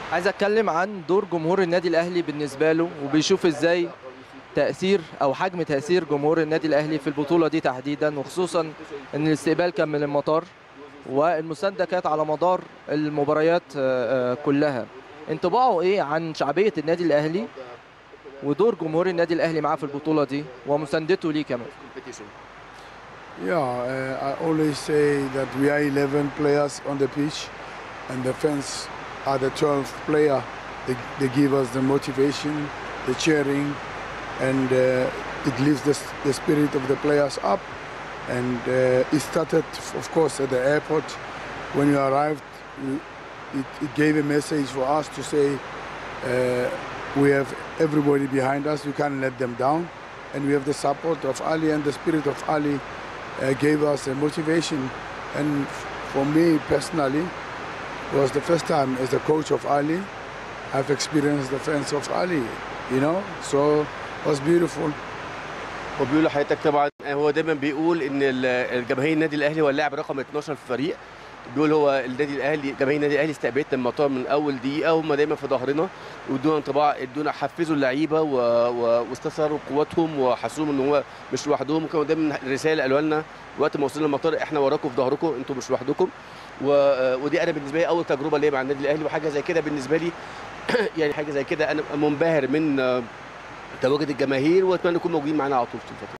عايز اتكلم عن دور جمهور النادي الاهلي بالنسبه له وبيشوف ازاي تاثير او حجم تاثير جمهور النادي الاهلي في البطوله دي تحديدا وخصوصا ان الاستقبال كان من المطار والمسانده كانت على مدار المباريات آه، آه، كلها انطباعه ايه عن شعبيه النادي الاهلي ودور جمهور النادي الاهلي معاه في البطوله دي ومساندته ليه كمان Yeah, uh, I always say that we are 11 players on the pitch, and the fans are the 12th player. They, they give us the motivation, the cheering, and uh, it lifts the, s- the spirit of the players up. And uh, it started, of course, at the airport. When you arrived, you, it, it gave a message for us to say uh, we have everybody behind us. We can't let them down, and we have the support of Ali and the spirit of Ali uh, gave us a motivation. And for me personally, it was the first time as the coach of Ali, I've experienced the fans of Ali, you know, so it was beautiful. وبيقول لحضرتك طبعا هو دايما بيقول ان ال- الجماهير النادي الاهلي هو اللاعب رقم 12 في الفريق بيقول هو النادي الاهلي جماهير النادي الاهلي استقبلتنا من المطار من اول دقيقه هم دايما في ظهرنا وادونا انطباع ادونا حفزوا اللعيبه و... و... واستثاروا قوتهم وحسوهم ان هو مش لوحدهم وكانوا دايما الرساله قالوا لنا وقت ما وصلنا المطار احنا وراكم في ظهركم انتم مش لوحدكم و... ودي انا بالنسبه لي اول تجربه ليا مع النادي الاهلي وحاجه زي كده بالنسبه لي يعني حاجه زي كده انا منبهر من تواجد الجماهير واتمنى يكونوا موجودين معانا على طول في الفتره